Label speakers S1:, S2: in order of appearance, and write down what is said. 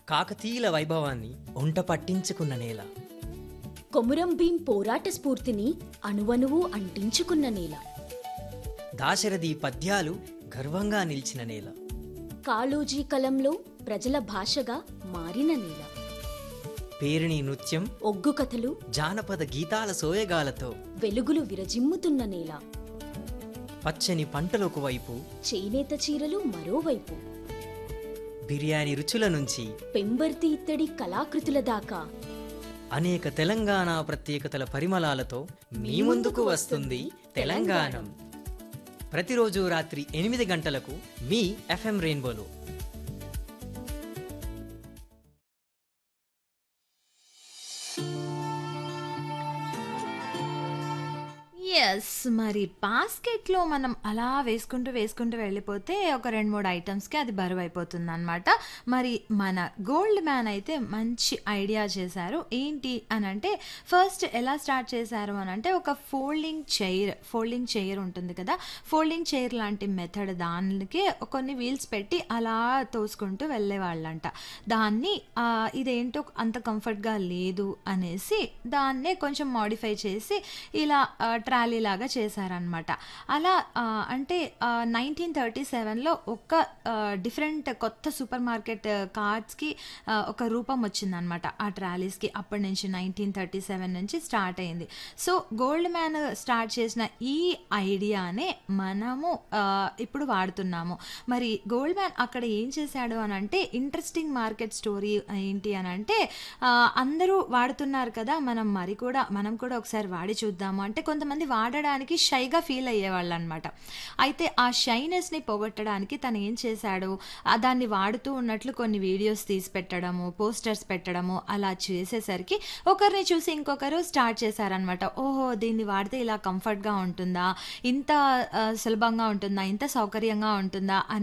S1: కాకతీయుల వైభవాన్ని ఒంట పట్టించుకున్న నేల
S2: కొమురం భీం పోరాట స్ఫూర్తిని అణువణువు అంటించుకున్న నేల
S1: దాశరథి పద్యాలు గర్వంగా నిలిచిన నేల
S2: కాళోజీ కలంలో ప్రజల భాషగా మారిన నేల
S1: పేరిణి నృత్యం
S2: ఒగ్గు కథలు
S1: జానపద గీతాల సోయగాలతో
S2: వెలుగులు విరజిమ్ముతున్న నేల
S1: పచ్చని పంటలకు వైపు
S2: చేనేత చీరలు మరోవైపు
S1: బిర్యానీ రుచుల నుంచి
S2: పెంబర్తి ఇత్తడి కళాకృతుల దాకా
S1: అనేక తెలంగాణ ప్రత్యేకతల పరిమళాలతో మీ ముందుకు వస్తుంది తెలంగాణం ప్రతిరోజు రాత్రి ఎనిమిది గంటలకు మీ ఎఫ్ఎం రెయిన్బోలో
S3: ఎస్ మరి బాస్కెట్లో మనం అలా వేసుకుంటూ వేసుకుంటూ వెళ్ళిపోతే ఒక రెండు మూడు ఐటమ్స్కి అది బరువు అయిపోతుంది అనమాట మరి మన గోల్డ్ మ్యాన్ అయితే మంచి ఐడియా చేశారు ఏంటి అని అంటే ఫస్ట్ ఎలా స్టార్ట్ చేశారు అని అంటే ఒక ఫోల్డింగ్ చైర్ ఫోల్డింగ్ చైర్ ఉంటుంది కదా ఫోల్డింగ్ చైర్ లాంటి మెథడ్ దానికి కొన్ని వీల్స్ పెట్టి అలా తోసుకుంటూ వెళ్ళేవాళ్ళంట దాన్ని ఆ, ఇదేంటో అంత కంఫర్ట్గా లేదు అనేసి దాన్నే కొంచెం మాడిఫై చేసి ఇలా ట్రాలీ లాగా చేశారనమాట అలా ఆ, అంటే నైన్టీన్ థర్టీ సెవెన్లో ఒక డిఫరెంట్ కొత్త సూపర్ మార్కెట్ కార్డ్స్కి ఒక రూపం వచ్చిందనమాట ఆ ట్రాలీస్కి అప్పటి నుంచి నైన్టీన్ థర్టీ సెవెన్ నుంచి స్టార్ట్ అయింది సో గోల్డ్ మ్యాన్ స్టార్ట్ చేసిన ఈ ఐడియానే మనము ఆ, ఇప్పుడు వాడుతున్నాము మరి గోల్డ్ మ్యాన్ అక్కడ ఏం చేశాడు అని అంటే ఇంట్రెస్టింగ్ మార్కెట్ స్టోరీ ఏంటి అని అంటే ఆ, అందరూ వాడుతున్నారు కదా మనం మరి కూడా మనం కూడా ఒకసారి వాడి చూద్దాము అంటే కొంతమంది వాడడానికి షైగా ఫీల్ అయ్యేవాళ్ళు అనమాట అయితే ఆ షైనెస్ని పోగొట్టడానికి తను ఏం చేశాడు ఆ దాన్ని వాడుతూ ఉన్నట్లు కొన్ని వీడియోస్ తీసి పెట్టడము పోస్టర్స్ పెట్టడము అలా చేసేసరికి ఒకరిని చూసి ఇంకొకరు స్టార్ట్ చేశారనమాట ఓహో దీన్ని వాడితే ఇలా కంఫర్ట్గా ఉంటుందా ఇంత ఆ, సులభంగా ఉంటుందా ఇంత సౌకర్యంగా ఉంటుందా అని